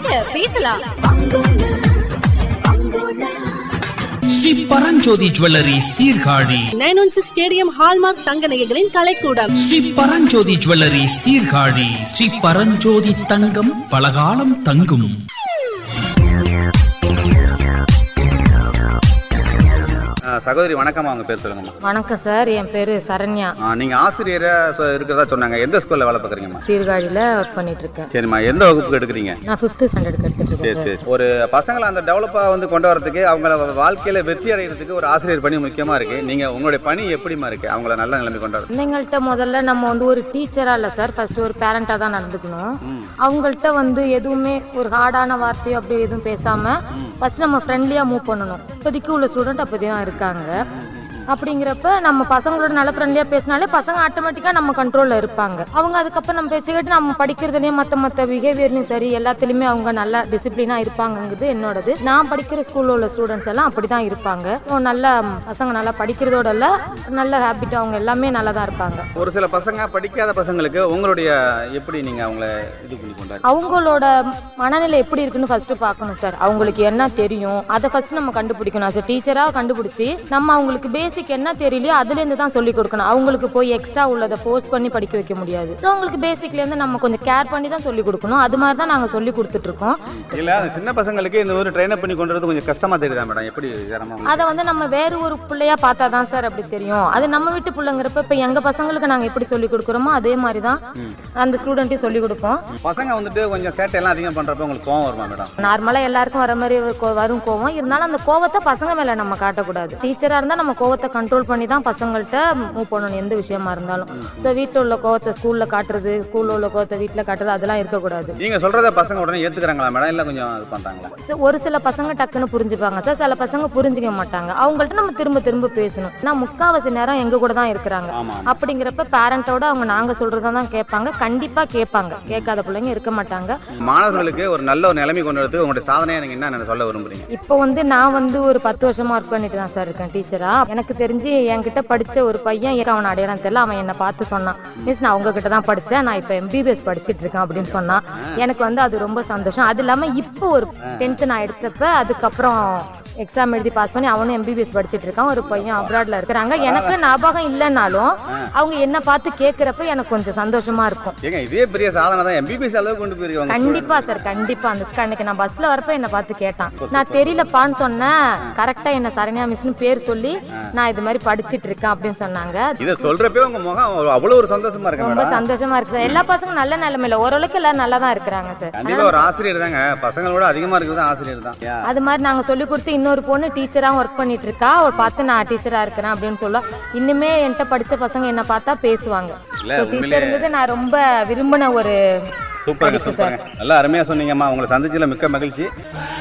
வாங்க பேசலாம் Sri Paranjothi jewellery Sirkazhi nine one six stadium hallmark தங்க நகைகளின் கலைக்கூடம் ஸ்ரீ பரஞ்சோதி ஜுவல்லரி சீர்காழி ஸ்ரீ பரஞ்சோதி தங்கம் பலகாலம் தங்கும் ஆ, சகோதரி வணக்கம்மா உங்க பேர் சொல்லுங்கம்மா வணக்கம் சார் என் பேர் சரண்யா ஆ, நீங்க ஆசிரியரா சொ- இருக்கிறதா சொன்னாங்க எந்த ஸ்கூல்ல வேலை பார்க்குறீங்கம்மா சீர்காழியில் ஒர்க் பண்ணிட்டு இருக்கேன் சரிம்மா எந்த வகுப்புக்கு எடுக்கிறீங்க நான் ஃபிஃப்த் ஸ்டாண்டர்ட் எடுத்துட்டு சரி இருக்கேன் சார் சரி ஒரு பசங்களை அந்த டெவலப்பா வந்து கொண்டு வரதுக்கு அவங்கள வாழ்க்கையில வெற்றி அடைகிறதுக்கு ஒரு ஆசிரியர் பணி முக்கியமா இருக்கு நீங்க உங்களுடைய பணி எப்படிமா இருக்கு அவங்கள நல்ல நிலைமை கொண்டு வரது குழந்தைங்கள்ட்ட முதல்ல நம்ம வந்து ஒரு டீச்சரா இல்லை சார் ஃபர்ஸ்ட் ஒரு பேரண்டா தான் நடந்துக்கணும் அவங்கள்ட்ட வந்து எதுவுமே ஒரு ஹார்டான வார்த்தையோ அப்படி எதுவும் பேசாம ஃபர்ஸ்ட் நம்ம ஃப்ரெண்ட்லியா மூவ் பண்ணணும் இப்போதைக்கு உள்ள ஸ்டூடெண்ட் அப்படி தான் இருக்காங்க அப்படிங்கிறப்ப நம்ம பசங்களோட நல்ல ஃப்ரெண்ட்லியா பேசினாலே பசங்க ஆட்டோமேட்டிக்கா நம்ம கண்ட்ரோல்ல இருப்பாங்க அவங்க அதுக்கப்புறம் நம்ம பேச்சு கேட்டு நம்ம படிக்கிறதுலயும் மத்த மத்த பிஹேவியர்லயும் சரி எல்லாத்துலயுமே அவங்க நல்லா டிசிப்ளினா இருப்பாங்கங்கிறது என்னோடது நான் படிக்கிற ஸ்கூல்ல உள்ள ஸ்டூடெண்ட்ஸ் எல்லாம் அப்படிதான் இருப்பாங்க ஸோ நல்லா ம், பசங்க நல்லா படிக்கிறதோட இல்ல நல்ல ஹேபிட் அவங்க எல்லாமே நல்லா தான் இருப்பாங்க ஒரு சில பசங்க படிக்காத பசங்களுக்கு உங்களுடைய எப்படி நீங்க அவங்கள இது பண்ணி கொண்டாரு அவங்களோட மனநிலை எப்படி இருக்குன்னு ஃபர்ஸ்ட் பார்க்கணும் சார் அவங்களுக்கு என்ன தெரியும் அதை ஃபர்ஸ்ட் நம்ம கண்டுபிடிக்கணும் as a டீச்சரா கண்டுபிடிச்சி நம்ம அவங்களுக்கு பேசிக் என்ன தெரியலையோ அதுல இருந்து தான் சொல்லி கொடுக்கணும் அவங்களுக்கு போய் எக்ஸ்ட்ரா உள்ளதை ஃபோர்ஸ் பண்ணி படிக்க வைக்க முடியாது ஸோ அவங்களுக்கு பேசிக்ல இருந்து நம்ம கொஞ்சம் கேர் பண்ணி தான் சொல்லி கொடுக்கணும் அது மாதிரி தான் நாங்க சொல்லி கொடுத்துட்டு இருக்கோம் இல்ல அந்த சின்ன பசங்களுக்கு இந்த ஒரு ட்ரெயின் பண்ணி கொண்டு வரது கொஞ்சம் கஷ்டமா தெரியுதா மேடம் எப்படி சிரமம் அதை வந்து நம்ம வேற ஒரு பிள்ளையா பார்த்தா தான் சார் அப்படி தெரியும் அது நம்ம வீட்டு பிள்ளைங்கிறப்ப இப்போ எங்க பசங்களுக்கு நாங்க எப்படி சொல்லி கொடுக்குறோமோ அதே மாதிரி தான் அந்த ஸ்டூடெண்ட்டையும் சொல்லி கொடுப்போம் பசங்க வந்துட்டு கொஞ்சம் சேட்டை எல்லாம் அதிகம் பண்றப்ப உங்களுக்கு கோவம் வருமா மேடம் நார்மலா எல்லாருக்கும் வர மாதிரி ஒரு கோ- வரும் கோவம் இருந்தாலும் அந்த கோவத்தை பசங்க மேல நம்ம காட்டக்கூடாது டீச்சரா இருந்தா நம்ம கோவத்தை கண்ட்ரோல் பண்ணி தான் பசங்கள்ட்ட மூவ் பண்ணணும் எந்த விஷயமா இருந்தாலும் ஸோ வீட்டில் உள்ள கோவத்தை ஸ்கூல்ல காட்டுறது ஸ்கூல்ல உள்ள கோவத்தை வீட்டில் காட்டுறது அதெல்லாம் இருக்கக்கூடாது நீங்க சொல்றத பசங்க உடனே ஏத்துக்கிறாங்களா மேடம் இல்ல கொஞ்சம் இது பண்றாங்களா So, ஒரு சில பசங்க டக்குன்னு புரிஞ்சுப்பாங்க சார் சில பசங்க புரிஞ்சுக்க மாட்டாங்க அவங்கள்ட்ட நம்ம திரும்ப திரும்ப பேசணும் ஏன்னா முக்காவாசி நேரம் எங்க கூட தான் இருக்கிறாங்க ஆமா அப்படிங்கிறப்ப பேரண்டோட அவங்க நாங்க சொல்றதை தான் கேட்பாங்க கண்டிப்பா கேட்பாங்க கேட்காத பிள்ளைங்க இருக்க மாட்டாங்க மாணவர்களுக்கு ஒரு நல்ல ஒரு நிலைமை கொண்டு வரதுக்கு உங்களுடைய சாதனையை நீங்க என்ன சொல்ல விரும்புறீங்க இப்போ வந்து நான் வந்து ஒரு பத்து வருஷமா ஒர்க் பண்ணிட்டு தான் சார் இருக்கேன் டீச்சரா எனக்கு தெரிஞ்சு என்கிட்ட படிச்ச ஒரு பையன் எனக்கு அவன் அடையாளம் தெரியல அவன் என்னை பார்த்து சொன்னான் மிஸ் நான் உங்ககிட்ட தான் படிச்சேன் நான் இப்போ எம்பிபிஎஸ் படிச்சிட்டு இருக்கேன் அப்படின்னு சொன்னான் எனக்கு வந்து அது ரொம்ப சந்தோஷம் அது இல்லாம இப்போ ஒரு டென்த்து நான் எடுத்தப்ப அதுக்கப்புறம் எக்ஸாம் எழுதி பாஸ் பண்ணி அவனும் எம்பிபிஎஸ் படிச்சிட்டு இருக்கான் ஒரு பையன் அப்ராட்ல இருக்கிறாங்க எனக்கு ஞாபகம் இல்லைனாலும் அவங்க என்ன பார்த்து கேட்குறப்ப எனக்கு கொஞ்சம் சந்தோஷமா இருக்கும் ஏங்க இதே பெரிய சாதனை தான் எம்பிபிஎஸ் அளவுக்கு கொண்டு போயிருக்காங்க கண்டிப்பா சார் கண்டிப்பா அந்த ஸ்க- அன்னைக்கு நான் பஸ்ல வரப்ப என்ன பார்த்து கேட்டான் நான் தெரியலப்பான்னு சொன்னேன் கரெக்டா என்ன சரண்யா மிஸ்னு பேர் சொல்லி நான் இது மாதிரி படிச்சிட்டு இருக்கேன் அப்படின்னு சொன்னாங்க இதை சொல்றப்பே உங்க முகம் அவ்வளவு ஒரு சந்தோஷமா இருக்கு ரொம்ப மேடம் சந்தோஷமா இருக்கு சார் எல்லா பசங்களும் நல்ல நிலைமையில ஓரளவுக்கு எல்லாரும் நல்லா தான் இருக்கிறாங்க சார் கண்டிப்பா ஒரு ஆசிரியர் தாங்க பசங்களோட அதிகமா இருக்கிறது ஆசிரியர் தான் யா. அது மாதிரி நாங்க சொல்லி கொடுத்து இன்னொரு பொண்ணு டீச்சரா ஒர்க் பண்ணிட்டு இருக்கா அவள் பார்த்து நான் டீச்சரா இருக்கிறேன் அப்படின்னு சொல்ல இன்னுமே என்கிட்ட படிச்ச பசங்க என்ன பார்த்தா பேசுவாங்க இல்ல, உண்மையிலே- டீச்சருங்கிறது நான் ரொம்ப விரும்பின ஒரு சூப்பருங்க படிப்பு சார் சூப்பருங்க நல்லா அருமையா சொன்னீங்கம்மா உங்களை சந்திச்சதுல மிக்க மகிழ்ச்சி